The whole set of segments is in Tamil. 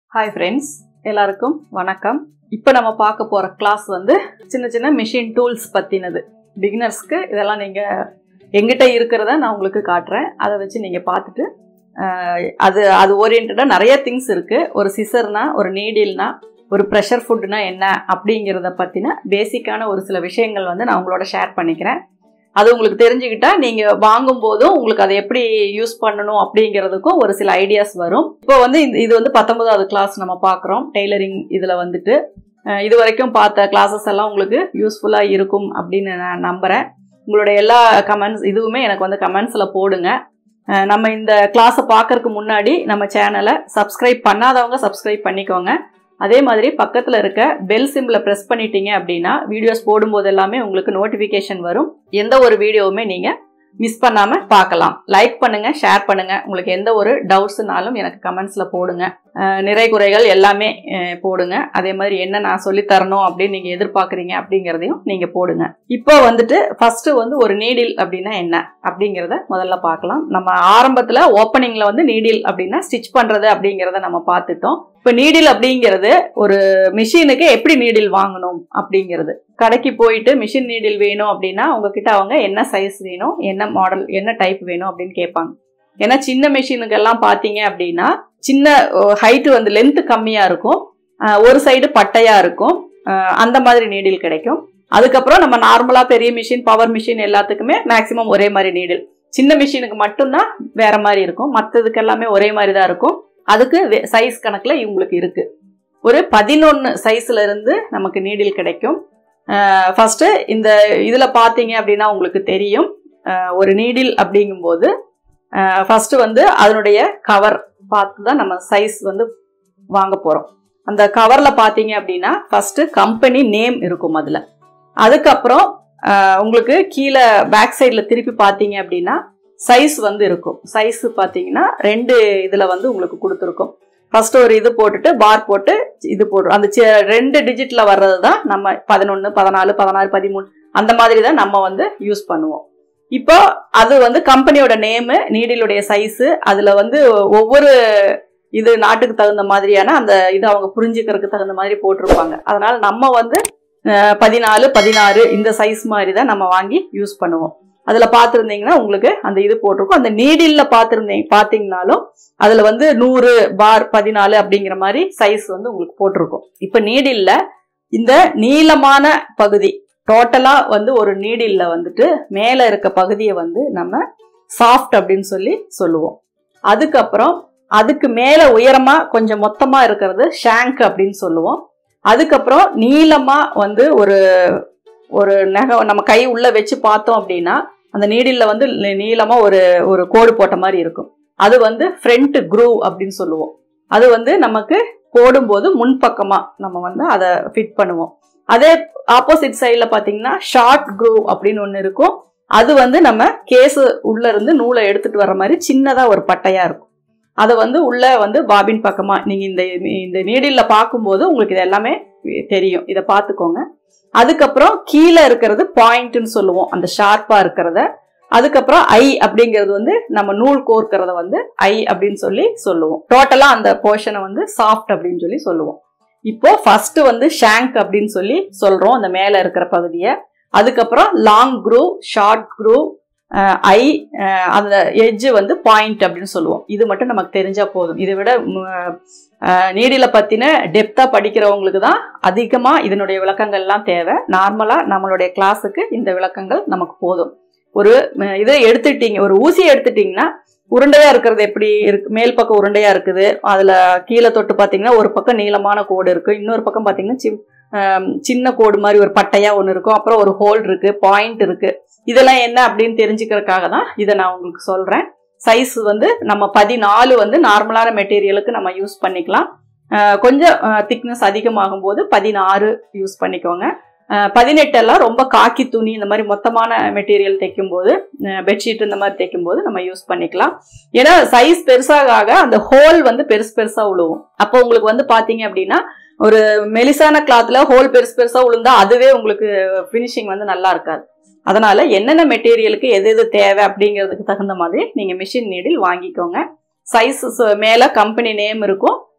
ஹாய் ஃப்ரெண்ட்ஸ் எல்லாருக்கும் வணக்கம் இப்போ நம்ம பார்க்க போகிற கிளாஸ் வந்து சின்ன சின்ன மிஷின் டூல்ஸ் பற்றினது பிகினர்ஸ்க்கு இதெல்லாம் நீங்கள் எங்கிட்ட இருக்கிறத நான் உங்களுக்கு காட்டுறேன் அதை வச்சு நீங்கள் பார்த்துட்டு ஆஹ், அது அது ஓரியன்டாக நிறைய திங்ஸ் இருக்குது ஒரு சிசர்னா ஒரு நீடில்னா ஒரு ப்ரெஷர் ஃபுட்னா என்ன அப்படிங்கிறத பற்றின பேசிக்கான ஒரு சில விஷயங்கள் வந்து நான் உங்களோட ஷேர் பண்ணிக்கிறேன் அது உங்களுக்கு தெரிஞ்சுக்கிட்டா நீங்கள் வாங்கும் போதும் உங்களுக்கு அதை எப்படி யூஸ் பண்ணணும் அப்படிங்கிறதுக்கும் ஒரு சில ஐடியாஸ் வரும் இப்போ வந்து இந்த இது வந்து பத்தொன்பதாவது கிளாஸ் நம்ம பார்க்குறோம் டெய்லரிங் இதில் வந்துட்டு அஹ் இது வரைக்கும் பார்த்த கிளாஸஸ் எல்லாம் உங்களுக்கு யூஸ்ஃபுல்லாக இருக்கும் அப்படின்னு நான் நம்புகிறேன் உங்களுடைய எல்லா கமெண்ட்ஸ் இதுவுமே எனக்கு வந்து கமெண்ட்ஸில் போடுங்க அஹ் நம்ம இந்த கிளாஸை பார்க்கறதுக்கு முன்னாடி நம்ம சேனலை சப்ஸ்கிரைப் பண்ணாதவங்க சப்ஸ்கிரைப் பண்ணிக்கோங்க அதே மாதிரி பக்கத்தில் இருக்க பெல் சிம்பிளை ப்ரெஸ் பண்ணிட்டீங்க அப்படின்னா வீடியோஸ் போடும்போது எல்லாமே உங்களுக்கு நோட்டிஃபிகேஷன் வரும் எந்த ஒரு வீடியோவுமே நீங்கள் மிஸ் பண்ணாமல் பார்க்கலாம் லைக் பண்ணுங்கள் ஷேர் பண்ணுங்கள் உங்களுக்கு எந்த ஒரு டவுட்ஸ்னாலும் எனக்கு கமெண்ட்ஸில் போடுங்க அஹ் நிறை குறைகள் எல்லாமே அஹ் போடுங்க அதே மாதிரி என்ன நான் சொல்லித் தரணும் அப்படின்னு நீங்கள் எதிர்பார்க்குறீங்க அப்படிங்கிறதையும் நீங்கள் போடுங்க இப்போ வந்துட்டு ஃபஸ்ட்டு வந்து ஒரு நீடில் அப்படின்னா என்ன அப்படிங்கிறத முதல்ல பார்க்கலாம் நம்ம ஆரம்பத்தில் ஓப்பனிங்கில் வந்து நீடில் அப்படின்னா ஸ்டிச் பண்ணுறது அப்படிங்கிறத நம்ம பார்த்துட்டோம் இப்போ நீடில் அப்படிங்கிறது ஒரு மிஷினுக்கு எப்படி நீடில் வாங்கணும் அப்படிங்கிறது கடைக்கு போயிட்டு மிஷின் நீடில் வேணும் அப்படின்னா உங்ககிட்ட அவங்க என்ன சைஸ் வேணும் என்ன மாடல் என்ன டைப் வேணும் அப்படின்னு கேட்பாங்க ஏன்னா சின்ன மிஷினுக்கெல்லாம் பார்த்தீங்க அப்படின்னா சின்ன ஹைட்டு வந்து லென்த்து கம்மியாக இருக்கும் அஹ் ஒரு சைடு பட்டையாக இருக்கும் அஹ் அந்த மாதிரி நீடில் கிடைக்கும் அதுக்கப்புறம் நம்ம நார்மலாக பெரிய மிஷின் பவர் மிஷின் எல்லாத்துக்குமே மேக்ஸிமம் ஒரே மாதிரி நீடில் சின்ன மிஷினுக்கு மட்டும்தான் வேற மாதிரி இருக்கும் மற்றதுக்கு எல்லாமே ஒரே மாதிரி தான் இருக்கும் அதுக்கு சைஸ் கணக்கில் இவங்களுக்கு இருக்கு ஒரு பதினொன்று சைஸ்ல இருந்து நமக்கு நீடில் கிடைக்கும் ஃபர்ஸ்ட் இந்த இதில் பார்த்தீங்க அப்படின்னா உங்களுக்கு தெரியும் அஹ் ஒரு நீடில் அப்படிங்கும்போது ஃபர்ஸ்ட் வந்து அதனுடைய கவர் பார்த்து தான் நம்ம சைஸ் வந்து வாங்க போகிறோம் அந்த கவரில் பார்த்தீங்க அப்படின்னா ஃபர்ஸ்ட் கம்பெனி நேம் இருக்கும் அதில் அதுக்கப்புறம் அஹ் உங்களுக்கு கீழே பேக் சைடில் திருப்பி பார்த்தீங்க அப்படின்னா சைஸ் வந்து இருக்கும் சைஸ் பார்த்தீங்கன்னா ரெண்டு இதில் வந்து உங்களுக்கு கொடுத்துருக்கும் ஃபர்ஸ்ட் ஒரு இது போட்டுட்டு பார் போட்டு இது போடுறோம் அந்த சி- ரெண்டு டிஜிட்ல வர்றது தான் நம்ம பதினொன்று பதினாலு பதினாறு பதிமூணு அந்த மாதிரி தான் நம்ம வந்து யூஸ் பண்ணுவோம் இப்போ அது வந்து கம்பெனியோட நேமு நீடிலுடைய சைஸு அதில் வந்து ஒவ்வொரு இது நாட்டுக்கு தகுந்த மாதிரியான அந்த இது அவங்க புரிஞ்சுக்கிறதுக்கு தகுந்த மாதிரி போட்டிருப்பாங்க அதனால நம்ம வந்து அஹ், பதினாலு பதினாறு இந்த சைஸ் மாதிரி தான் நம்ம வாங்கி யூஸ் பண்ணுவோம் அதில் பார்த்துருந்தீங்கன்னா உங்களுக்கு அந்த இது போட்டிருக்கும் அந்த நீடிலில் பார்த்துருந்தீங்க பார்த்தீங்கனாலும் அதில் வந்து நூறு பார் பதினாலு அப்படிங்கிற மாதிரி சைஸ் வந்து உங்களுக்கு போட்டிருக்கும் இப்போ நீடில்ல இந்த நீளமான பகுதி டோட்டலாக வந்து ஒரு நீடில்ல வந்துட்டு மேலே இருக்க பகுதியை வந்து நம்ம சாஃப்ட் அப்படின்னு சொல்லி சொல்லுவோம் அதுக்கப்புறம் அதுக்கு மேலே உயரமாக கொஞ்சம் மொத்தமாக இருக்கிறது ஷாங்க் அப்படின்னு சொல்லுவோம் அதுக்கப்புறம் நீளமாக வந்து ஒரு ஒரு நகை நம்ம கை உள்ள வச்சு பார்த்தோம் அப்படின்னா அந்த நீடில்ல வந்து நீ- நீளமா ஒரு ஒரு கோடு போட்ட மாதிரி இருக்கும் அது வந்து ஃப்ரண்ட் க்ரூவ் அப்படின்னு சொல்லுவோம் அது வந்து நமக்கு போடும்போது முன்பக்கமா நம்ம வந்து அதை ஃபிட் பண்ணுவோம் அதே ஆப்போசிட் சைடில் பார்த்தீங்கன்னா ஷார்ட் க்ரூவ் அப்படின்னு ஒன்று இருக்கும் அது வந்து நம்ம கேஸு உள்ள இருந்து நூலை எடுத்துட்டு வர மாதிரி சின்னதா ஒரு பட்டையா இருக்கும் அதை வந்து உள்ள வந்து பாபின் பக்கமா நீங்க இந்த இந்த நீடில்ல பார்க்கும்போது உங்களுக்கு இது எல்லாமே தெரியும் இதை பார்த்துக்கோங்க அதுக்கப்புறம் கீழே இருக்கிறது பாயிண்ட்னு சொல்லுவோம் அந்த ஷார்ப்பா இருக்கிறத அதுக்கப்புறம் ஐ அப்படிங்கிறது வந்து நம்ம நூல் கோர்க்கிறத வந்து ஐ அப்படின்னு சொல்லி சொல்லுவோம் டோட்டலா அந்த போர்ஷனை வந்து சாஃப்ட் அப்படின்னு சொல்லி சொல்லுவோம் இப்போ ஃபர்ஸ்ட் வந்து ஷாங்க் அப்படின்னு சொல்லி சொல்றோம் அந்த மேல இருக்கிற பகுதியை அதுக்கப்புறம் லாங் க்ரூவ் ஷார்ட் க்ரூவ் ஐ அந்த எட்ஜ் வந்து பாயிண்ட் அப்படின்னு சொல்லுவோம் இது மட்டும் நமக்கு தெரிஞ்சா போதும் இதை விட நீடில பத்தின டெப்தா படிக்கிறவங்களுக்கு தான் அதிகமா இதனுடைய விளக்கங்கள்லாம் தேவை நார்மலா நம்மளுடைய கிளாஸுக்கு இந்த விளக்கங்கள் நமக்கு போதும் ஒரு அஹ், இதை எடுத்துட்டீங்க ஒரு ஊசியை எடுத்துட்டீங்கன்னா உருண்டையா இருக்கிறது எப்படி இருக்கு மேல் பக்கம் உருண்டையா இருக்குது அதுல கீழே தொட்டு பாத்தீங்கன்னா ஒரு பக்கம் நீளமான கோடு இருக்கு இன்னொரு பக்கம் பாத்தீங்கன்னா சிம் ஆம், சின்ன கோடு மாதிரி ஒரு பட்டையா ஒன்று இருக்கும் அப்புறம் ஒரு ஹோல் இருக்கு பாயிண்ட் இருக்கு இதெல்லாம் என்ன அப்படின்னு தெரிஞ்சுக்கிறதுக்காக தான் இதை நான் உங்களுக்கு சொல்றேன் சைஸ் வந்து நம்ம பதினாலு வந்து நார்மலான மெட்டீரியலுக்கு நம்ம யூஸ் பண்ணிக்கலாம் அஹ், கொஞ்சம் திக்னஸ் அதிகமாகும் போது பதினாறு யூஸ் பண்ணிக்கோங்க அஹ், பதினெட்டு எல்லாம் ரொம்ப காக்கி துணி இந்த மாதிரி மொத்தமான மெட்டீரியல் தைக்கும் போது பெட்ஷீட் இந்த மாதிரி தைக்கும் போது நம்ம யூஸ் பண்ணிக்கலாம் ஏன்னா சைஸ் பெருசாக ஆக அந்த ஹோல் வந்து பெருசு பெருசா விழுவும் அப்போ உங்களுக்கு வந்து பாத்தீங்க அப்படின்னா ஒரு மெலிசான கிளாத்ல ஹோல் பெருசு பெருசா விழுந்தா அதுவே உங்களுக்கு ஃபினிஷிங் வந்து நல்லா இருக்காது அதனால என்னென்ன மெட்டீரியலுக்கு எது எது தேவை அப்படிங்கிறதுக்கு தகுந்த மாதிரி நீங்க மிஷின் நீடில் வாங்கிக்கோங்க சைஸ் மேல கம்பெனி நேம் இருக்கும்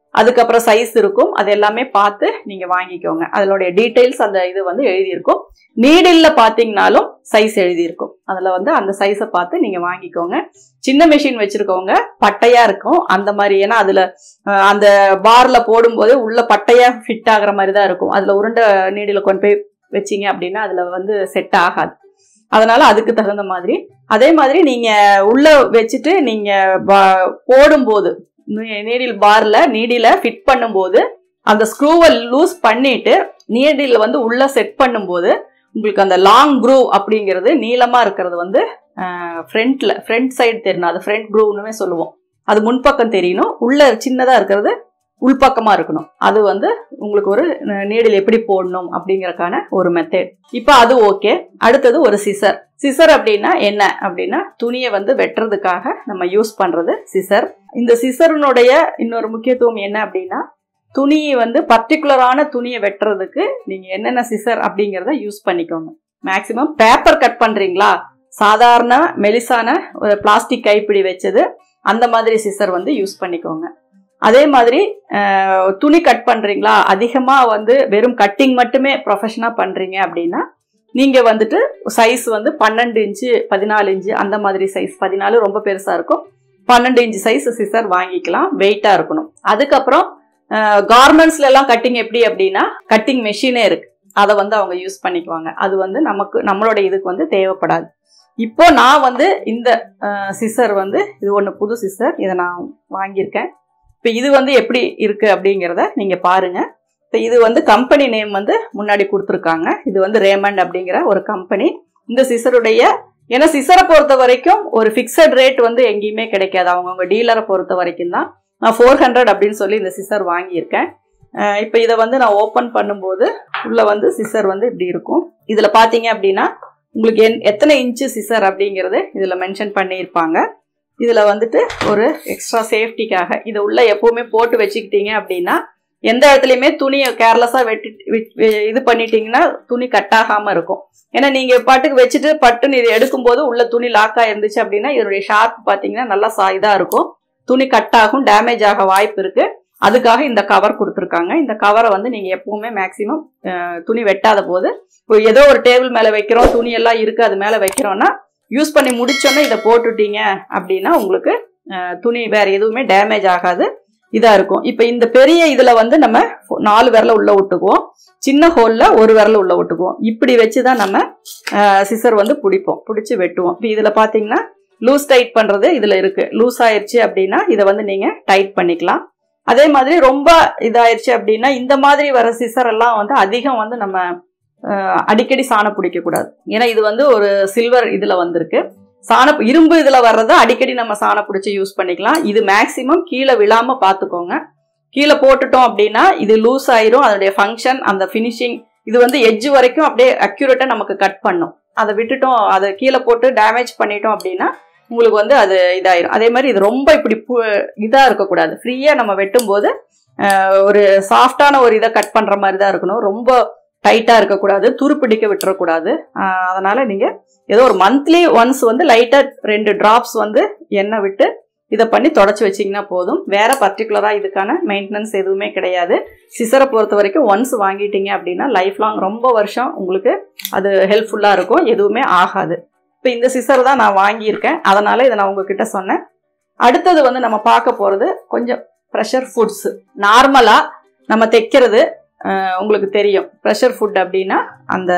அதுக்கப்புறம் சைஸ் இருக்கும் அது எல்லாமே பார்த்து நீங்க வாங்கிக்கோங்க அதனுடைய டீடைல்ஸ் அந்த இது வந்து எழுதியிருக்கும் நீடில்ல பாத்தீங்கனாலும் சைஸ் எழுதியிருக்கும் அதுல வந்து அந்த சைஸை பார்த்து நீங்க வாங்கிக்கோங்க சின்ன மிஷின் வச்சிருக்கவங்க பட்டையா இருக்கும் அந்த மாதிரி ஏன்னா அதுல அஹ், அந்த பார்ல போடும்போது உள்ள பட்டையா ஃபிட் ஆகுற மாதிரி தான் இருக்கும் அதுல உருண்டை நீடில கொண்டு போய் வச்சீங்க அப்படின்னா அதுல வந்து செட் ஆகாது அதனால அதுக்கு தகுந்த மாதிரி அதே மாதிரி நீங்க உள்ள வச்சுட்டு நீங்க ப- போடும்போது நீடில் பார்ல நீடில ஃபிட் பண்ணும்போது அந்த ஸ்க்ரூவை லூஸ் பண்ணிட்டு நீடில் வந்து உள்ள செட் பண்ணும்போது உங்களுக்கு அந்த லாங் க்ரூவ் அப்படிங்கிறது நீளமா இருக்கிறது வந்து ஃப்ரண்ட்ல ஃப்ரண்ட் சைடு தெரியணும் அது ஃப்ரண்ட் க்ரூவ்னுமே சொல்லுவோம் அது முன்பக்கம் தெரியணும் உள்ள சின்னதா இருக்கிறது உள்பக்கமா இருக்கணும் அது வந்து உங்களுக்கு ஒரு நீடில் எப்படி போடணும் அப்படிங்கறக்கான ஒரு மெத்தட் இப்போ அது ஓகே அடுத்தது ஒரு சிசர் சிசர் அப்படின்னா என்ன அப்படின்னா துணியை வந்து வெட்டுறதுக்காக நம்ம யூஸ் பண்றது சிசர் இந்த சிசருனுடைய இன்னொரு முக்கியத்துவம் என்ன அப்படின்னா துணியை வந்து பர்டிகுலரான துணியை வெட்டுறதுக்கு நீங்க என்னென்ன சிசர் அப்படிங்கிறத யூஸ் பண்ணிக்கோங்க மேக்சிமம் பேப்பர் கட் பண்றீங்களா சாதாரண மெலிசான ஒரு பிளாஸ்டிக் கைப்பிடி வச்சது அந்த மாதிரி சிசர் வந்து யூஸ் பண்ணிக்கோங்க அதே மாதிரி அஹ், துணி கட் பண்றீங்களா அதிகமா வந்து வெறும் கட்டிங் மட்டுமே ப்ரொஃபஷனா பண்றீங்க அப்படின்னா நீங்க வந்துட்டு சைஸ் வந்து பன்னெண்டு இன்ச்சு பதினாலு இன்ச்சு அந்த மாதிரி சைஸ் பதினாலு ரொம்ப பெருசா இருக்கும் பன்னெண்டு இன்ச்சு சைஸ் சிசர் வாங்கிக்கலாம் வெயிட்டா இருக்கணும் அதுக்கப்புறம் கார்மெண்ட்ஸ்ல எல்லாம் கட்டிங் எப்படி அப்படின்னா கட்டிங் மெஷினே இருக்கு அதை வந்து அவங்க யூஸ் பண்ணிக்குவாங்க அது வந்து நமக்கு நம்மளோட இதுக்கு வந்து தேவைப்படாது இப்போ நான் வந்து இந்த சிசர் வந்து இது ஒன்று புது சிசர் இதை நான் வாங்கியிருக்கேன் இப்போ இது வந்து எப்படி இருக்கு அப்படிங்கிறத நீங்க பாருங்க இப்போ இது வந்து கம்பெனி நேம் வந்து முன்னாடி கொடுத்துருக்காங்க இது வந்து ரேமண்ட் அப்படிங்கிற ஒரு கம்பெனி இந்த சிசருடைய ஏன்னா சிசரை பொறுத்த வரைக்கும் ஒரு ஃபிக்ஸட் ரேட் வந்து எங்கேயுமே கிடைக்காது அவங்கவுங்க டீலரை பொறுத்த வரைக்கும் தான் நான் ஃபோர் ஹண்ட்ரட் அப்படின்னு சொல்லி இந்த சிசர் வாங்கியிருக்கேன் இப்போ இதை வந்து நான் ஓப்பன் பண்ணும்போது உள்ள வந்து சிசர் வந்து இப்படி இருக்கும் இதில் பார்த்தீங்க அப்படின்னா உங்களுக்கு என் எத்தனை இன்ச்சு சிசர் அப்படிங்கிறது இதில் மென்ஷன் பண்ணியிருப்பாங்க இதில் வந்துட்டு ஒரு எக்ஸ்ட்ரா சேஃப்டிக்காக இதை உள்ள எப்போவுமே போட்டு வச்சுக்கிட்டீங்க அப்படின்னா எந்த இடத்துலையுமே துணியை கேர்லெஸ்ஸாக வெட்டி விட்- வி- இது பண்ணிட்டீங்கன்னா துணி கட் ஆகாமல் இருக்கும் ஏன்னா நீங்கள் பாட்டுக்கு வச்சுட்டு பட்டுன்னு இது எடுக்கும்போது உள்ள துணி லாக் ஆயிருந்துச்சு அப்படின்னா இதனுடைய ஷார்ப் பார்த்தீங்கன்னா நல்லா சா இதாக இருக்கும் துணி கட் ஆகும் டேமேஜ் ஆக வாய்ப்பு இருக்கு அதுக்காக இந்த கவர் கொடுத்துருக்காங்க இந்த கவரை வந்து நீங்கள் எப்பவுமே மேக்ஸிமம் துணி வெட்டாத போது இப்போ ஏதோ ஒரு டேபிள் மேலே வைக்கிறோம் துணி எல்லாம் இருக்கு அது மேலே வைக்கிறோம்னா யூஸ் பண்ணி முடிச்சோன்னே இதை போட்டுட்டீங்க அப்படின்னா உங்களுக்கு அஹ், துணி வேற எதுவுமே டேமேஜ் ஆகாது இதா இருக்கும் இப்போ இந்த பெரிய இதுல வந்து நம்ம நாலு விரல உள்ள விட்டுக்குவோம் சின்ன ஹோல்ல ஒரு விரல உள்ள விட்டுக்குவோம் இப்படி வச்சு தான் நம்ம சிசர் வந்து பிடிப்போம் பிடிச்சி வெட்டுவோம் இப்போ இதுல பாத்தீங்கன்னா லூஸ் டைட் பண்றது இதுல இருக்கு லூஸ் ஆயிருச்சு அப்படின்னா இதை வந்து நீங்க டைட் பண்ணிக்கலாம் அதே மாதிரி ரொம்ப இதாயிருச்சு அப்படின்னா இந்த மாதிரி வர சிசர் எல்லாம் வந்து அதிகம் வந்து நம்ம அஹ், அடிக்கடி சாணம் பிடிக்க கூடாது ஏன்னா இது வந்து ஒரு சில்வர் இதுல வந்திருக்கு சாண இரும்பு இதுல வர்றதை அடிக்கடி நம்ம சாணம் பிடிச்சி யூஸ் பண்ணிக்கலாம் இது மேக்சிமம் கீழே விழாம பார்த்துக்கோங்க கீழே போட்டுட்டோம் அப்படின்னா இது லூஸ் ஆயிரும் அதனுடைய ஃபங்க்ஷன் அந்த ஃபினிஷிங் இது வந்து எட்ஜ் வரைக்கும் அப்படியே அக்யூரேட்டா நமக்கு கட் பண்ணும் அதை விட்டுட்டோம் அதை கீழே போட்டு டேமேஜ் பண்ணிட்டோம் அப்படின்னா உங்களுக்கு வந்து அது இதாயிரும் அதே மாதிரி இது ரொம்ப இப்படி பு- இதா இருக்கக்கூடாது ஃப்ரீயா நம்ம வெட்டும்போது அஹ், ஒரு சாஃப்டான ஒரு இதை கட் பண்ற மாதிரி தான் இருக்கணும் ரொம்ப டைட்டா இருக்கக்கூடாது துருப்பிடிக்க விட்டுறக்கூடாது அஹ், அதனால நீங்க ஏதோ ஒரு மந்த்லி ஒன்ஸ் வந்து லைட்டா ரெண்டு டிராப்ஸ் வந்து எண்ணெய் விட்டு இதை பண்ணி தொடச்சி வச்சிங்கன்னா போதும் வேற பர்டிகுலரா இதுக்கான மெயின்டெனன்ஸ் எதுவுமே கிடையாது சிசரை பொறுத்த வரைக்கும் ஒன்ஸ் வாங்கிட்டீங்க அப்படின்னா லைஃப் லாங் ரொம்ப வருஷம் உங்களுக்கு அது ஹெல்ப்ஃபுல்லா இருக்கும் எதுவுமே ஆகாது இப்போ இந்த சிசர் தான் நான் வாங்கியிருக்கேன் அதனால இதை நான் உங்ககிட்ட சொன்னேன் அடுத்தது வந்து நம்ம பார்க்க போறது கொஞ்சம் ப்ரெஷர் ஃபுட்ஸ் நார்மலா நம்ம தைக்கிறது அஹ், உங்களுக்கு தெரியும் ப்ரெஷர் ஃபுட் அப்படின்னா அந்த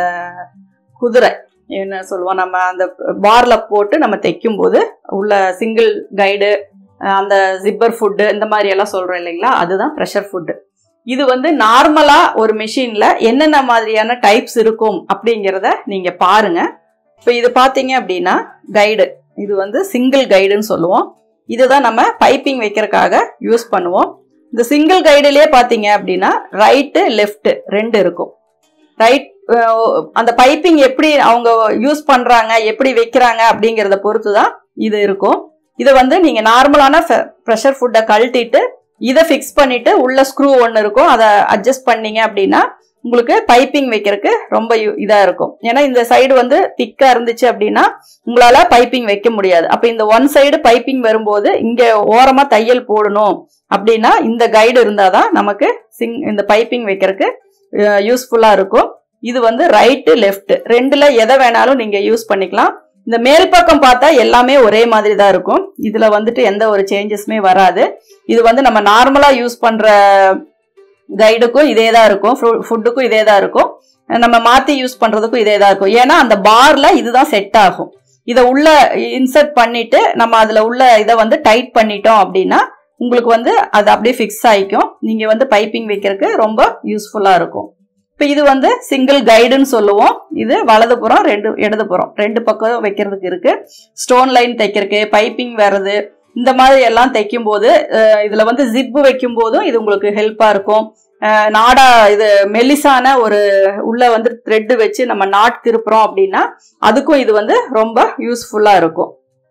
குதிரை என்ன சொல்லுவோம் நம்ம அந்த பார்ல போட்டு நம்ம தைக்கும் போது உள்ள சிங்கிள் கைடு அந்த ஜிப்பர் ஃபுட்டு இந்த மாதிரி எல்லாம் சொல்றோம் இல்லைங்களா அதுதான் ப்ரெஷர் ஃபுட்டு இது வந்து நார்மலா ஒரு மிஷின்ல என்னென்ன மாதிரியான டைப்ஸ் இருக்கும் அப்படிங்கிறத நீங்க பாருங்க இப்போ இது பார்த்தீங்க அப்படின்னா கைடு இது வந்து சிங்கிள் கைடுன்னு சொல்லுவோம் இதுதான் நம்ம பைப்பிங் வைக்கிறதுக்காக யூஸ் பண்ணுவோம் இந்த சிங்கிள் கைடுலயே பார்த்தீங்க அப்படின்னா ரைட்டு லெஃப்ட் ரெண்டு இருக்கும் ரைட் அந்த பைப்பிங் எப்படி அவங்க யூஸ் பண்றாங்க எப்படி வைக்கிறாங்க அப்படிங்கிறத பொறுத்து தான் இது இருக்கும் இதை வந்து நீங்க நார்மலான ப்ரெஷர் ஃபுட்டை கழட்டிட்டு இதை ஃபிக்ஸ் பண்ணிட்டு உள்ள ஸ்க்ரூ ஒன்று இருக்கும் அதை அட்ஜஸ்ட் பண்ணீங்க அப்படின்னா உங்களுக்கு பைப்பிங் வைக்கிறதுக்கு ரொம்ப யு- இதா இருக்கும் ஏன்னா இந்த சைடு வந்து திக்கா இருந்துச்சு அப்படின்னா உங்களால பைப்பிங் வைக்க முடியாது அப்ப இந்த ஒன் சைடு பைப்பிங் வரும்போது இங்க ஓரமா தையல் போடணும் அப்படின்னா இந்த கைடு இருந்தாதான் நமக்கு சிங் இந்த பைப்பிங் வைக்கிறதுக்கு யூஸ்ஃபுல்லா இருக்கும் இது வந்து ரைட்டு லெஃப்ட் ரெண்டுல எதை வேணாலும் நீங்க யூஸ் பண்ணிக்கலாம் இந்த மேல் பக்கம் பார்த்தா எல்லாமே ஒரே மாதிரி தான் இருக்கும் இதுல வந்துட்டு எந்த ஒரு சேஞ்சஸுமே வராது இது வந்து நம்ம நார்மலா யூஸ் பண்ற கைடுக்கும் இதே தான் இருக்கும் ஃபுட்டுக்கும் இதே தான் இருக்கும் நம்ம மாத்தி யூஸ் பண்றதுக்கும் இதே தான் இருக்கும் ஏன்னா அந்த பார்ல இதுதான் செட் ஆகும் இதை உள்ள இன்சர்ட் பண்ணிட்டு நம்ம அதுல உள்ள இதை வந்து டைட் பண்ணிட்டோம் அப்படின்னா உங்களுக்கு வந்து அது அப்படியே ஃபிக்ஸ் ஆயிக்கும் நீங்க வந்து பைப்பிங் வைக்கிறதுக்கு ரொம்ப யூஸ்ஃபுல்லா இருக்கும் இப்போ இது வந்து சிங்கிள் கைடுன்னு சொல்லுவோம் இது வலதுபுறம் ரெண்டு இடதுபுறம் ரெண்டு பக்கம் வைக்கிறதுக்கு இருக்கு ஸ்டோன் லைன் தைக்கிறதுக்கு பைப்பிங் வர்றது இந்த மாதிரி எல்லாம் தைக்கும் போது அஹ், இதுல வந்து ஜிப்பு வைக்கும் போதும் இது உங்களுக்கு ஹெல்ப்பா இருக்கும் அஹ், நாடா இது மெல்லிசான ஒரு உள்ள வந்து த்ரெட் வச்சு நம்ம நாட் திருப்புறோம் அப்படின்னா அதுக்கும் இது வந்து ரொம்ப யூஸ்ஃபுல்லா இருக்கும்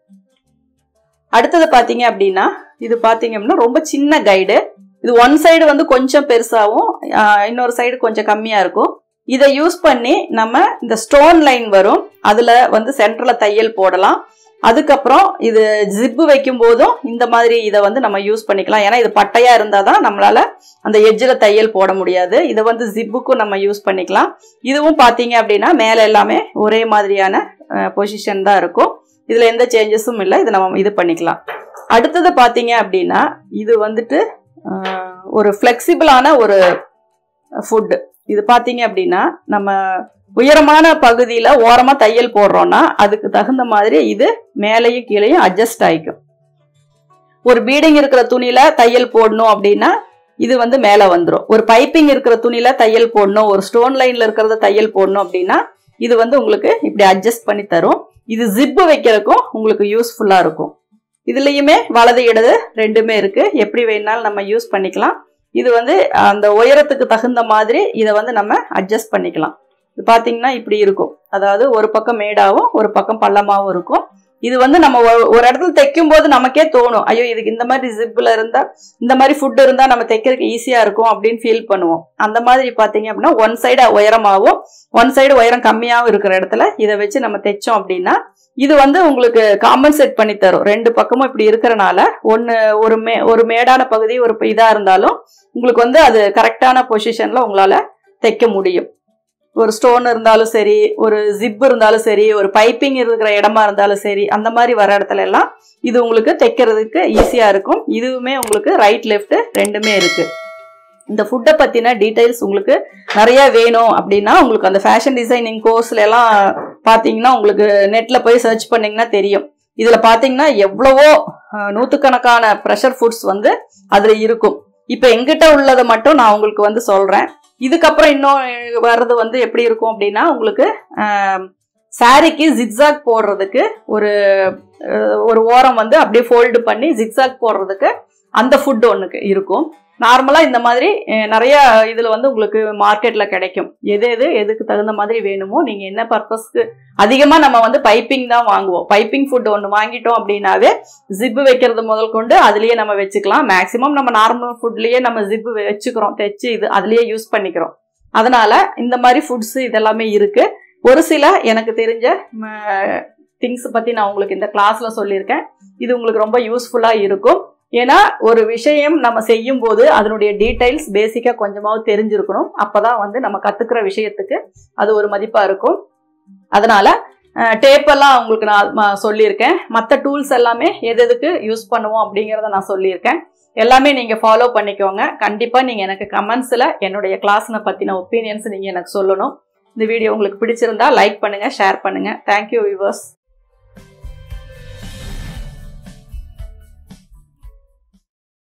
அடுத்தது பாத்தீங்க அப்படின்னா இது பாத்தீங்க அப்படின்னா ரொம்ப சின்ன கைடு இது ஒன் சைடு வந்து கொஞ்சம் பெருசாகவும் ஆஹ், இன்னொரு சைடு கொஞ்சம் கம்மியா இருக்கும் இதை யூஸ் பண்ணி நம்ம இந்த ஸ்டோன் லைன் வரும் அதுல வந்து சென்டர்ல தையல் போடலாம் அதுக்கப்புறம் இது ஜிப்பு வைக்கும் போதும் இந்த மாதிரி இதை வந்து நம்ம யூஸ் பண்ணிக்கலாம் ஏன்னா இது பட்டையா இருந்தால் தான் நம்மளால அந்த எட்ஜில் தையல் போட முடியாது இதை வந்து ஜிப்புக்கும் நம்ம யூஸ் பண்ணிக்கலாம் இதுவும் பார்த்தீங்க அப்படின்னா மேலே எல்லாமே ஒரே மாதிரியான பொசிஷன் தான் இருக்கும் இதில் எந்த சேஞ்சஸும் இல்லை இதை நம்ம இது பண்ணிக்கலாம் அடுத்தது பார்த்தீங்க அப்படின்னா இது வந்துட்டு அஹ், ஒரு ஃப்ளெக்சிபிளான ஒரு ஃபுட்டு இது பார்த்தீங்க அப்படின்னா நம்ம உயரமான பகுதியில் ஓரமாக தையல் போடுறோம்னா அதுக்கு தகுந்த மாதிரி இது மேலேயும் கீழேயும் அட்ஜஸ்ட் ஆயிக்கும் ஒரு பீடிங் இருக்கிற துணியில தையல் போடணும் அப்படின்னா இது வந்து மேலே வந்துடும் ஒரு பைப்பிங் இருக்கிற துணியில தையல் போடணும் ஒரு ஸ்டோன் லைன்ல இருக்கிறத தையல் போடணும் அப்படின்னா இது வந்து உங்களுக்கு இப்படி அட்ஜஸ்ட் பண்ணி தரும் இது ஜிப்பு வைக்கிறதுக்கும் உங்களுக்கு யூஸ்ஃபுல்லா இருக்கும் இதுலயுமே வலது இடது ரெண்டுமே இருக்கு எப்படி வேணாலும் நம்ம யூஸ் பண்ணிக்கலாம் இது வந்து அந்த உயரத்துக்கு தகுந்த மாதிரி இதை வந்து நம்ம அட்ஜஸ்ட் பண்ணிக்கலாம் இது பாத்தீங்கன்னா இப்படி இருக்கும் அதாவது ஒரு பக்கம் மேடாவும் ஒரு பக்கம் பள்ளமாவும் இருக்கும் இது வந்து நம்ம ஒரு- ஒரு இடத்துல தைக்கும் போது நமக்கே தோணும் ஐயோ இதுக்கு இந்த மாதிரி ஜிப்ல இருந்தா இந்த மாதிரி ஃபுட் இருந்தா நம்ம தைக்கிறதுக்கு ஈஸியா இருக்கும் அப்படின்னு ஃபீல் பண்ணுவோம் அந்த மாதிரி பாத்தீங்க அப்படின்னா ஒன் சைடு உயரமாவும் ஒன் சைடு உயரம் கம்மியாவும் இருக்கிற இடத்துல இதை வச்சு நம்ம தைச்சோம் அப்படின்னா இது வந்து உங்களுக்கு காம்பன்சேட் பண்ணி தரும் ரெண்டு பக்கமும் இப்படி இருக்கிறனால ஒன்னு ஒரு மே ஒரு மேடான பகுதி ஒரு இதா இருந்தாலும் உங்களுக்கு வந்து அது கரெக்டான பொசிஷன்ல உங்களால தைக்க முடியும் ஒரு ஸ்டோன் இருந்தாலும் சரி ஒரு ஜிப் இருந்தாலும் சரி ஒரு பைப்பிங் இருக்கிற இடமா இருந்தாலும் சரி அந்த மாதிரி வர இடத்துல எல்லாம் இது உங்களுக்கு தைக்கிறதுக்கு ஈஸியா இருக்கும் இதுவுமே உங்களுக்கு ரைட் லெஃப்ட் ரெண்டுமே இருக்கு இந்த ஃபுட்டை பத்தின டீடைல்ஸ் உங்களுக்கு நிறைய வேணும் அப்படின்னா உங்களுக்கு அந்த ஃபேஷன் டிசைனிங் கோர்ஸ்ல எல்லாம் பாத்தீங்கன்னா உங்களுக்கு நெட்ல போய் சர்ச் பண்ணீங்கன்னா தெரியும் இதுல பாத்தீங்கன்னா எவ்வளவோ அஹ், நூத்துக்கணக்கான ப்ரெஷர் ஃபுட்ஸ் வந்து அதுல இருக்கும் இப்ப எங்கிட்ட உள்ளதை மட்டும் நான் உங்களுக்கு வந்து சொல்றேன் இதுக்கப்புறம் இன்னும் வர்றது வந்து எப்படி இருக்கும் அப்படின்னா உங்களுக்கு சாரிக்கு ஜிக்ஸாக் போடுறதுக்கு ஒரு அஹ், ஒரு ஓரம் வந்து அப்படியே ஃபோல்டு பண்ணி ஜிக்ஸாக் போடுறதுக்கு அந்த ஃபுட் ஒன்றுக்கு இருக்கும் நார்மலாக இந்த மாதிரி அஹ், நிறைய இதில் வந்து உங்களுக்கு மார்க்கெட்டில் கிடைக்கும் எது எது எதுக்கு தகுந்த மாதிரி வேணுமோ நீங்கள் என்ன பர்பஸ்க்கு அதிகமாக நம்ம வந்து பைப்பிங் தான் வாங்குவோம் பைப்பிங் ஃபுட் ஒன்று வாங்கிட்டோம் அப்படின்னாவே ஜிப்பு வைக்கிறது முதல் கொண்டு அதுலேயே நம்ம வச்சுக்கலாம் மேக்ஸிமம் நம்ம நார்மல் ஃபுட்லேயே நம்ம ஜிப்பு வச்சுக்கிறோம் தைச்சு இது அதுலேயே யூஸ் பண்ணிக்கிறோம் அதனால இந்த மாதிரி ஃபுட்ஸ் இதெல்லாமே இருக்கு ஒரு சில எனக்கு தெரிஞ்ச திங்ஸ் பற்றி நான் உங்களுக்கு இந்த கிளாஸ்ல சொல்லியிருக்கேன் இது உங்களுக்கு ரொம்ப யூஸ்ஃபுல்லாக இருக்கும் ஏன்னா ஒரு விஷயம் நம்ம செய்யும் போது அதனுடைய டீடைல்ஸ் பேசிக்காக கொஞ்சமாவது தெரிஞ்சிருக்கணும் அப்பதான் வந்து நம்ம கத்துக்கிற விஷயத்துக்கு அது ஒரு மதிப்பா இருக்கும் அதனால டேப் எல்லாம் உங்களுக்கு நான் ம- சொல்லியிருக்கேன் மற்ற டூல்ஸ் எல்லாமே எது எதுக்கு யூஸ் பண்ணுவோம் அப்படிங்கிறத நான் சொல்லியிருக்கேன் எல்லாமே நீங்க ஃபாலோ பண்ணிக்கோங்க கண்டிப்பா நீங்க எனக்கு கமெண்ட்ஸ்ல என்னுடைய கிளாஸ்னை பத்தின ஒப்பீனியன்ஸ் நீங்க எனக்கு சொல்லணும் இந்த வீடியோ உங்களுக்கு பிடிச்சிருந்தா லைக் பண்ணுங்க ஷேர் பண்ணுங்க தேங்க்யூ வியூவர்ஸ்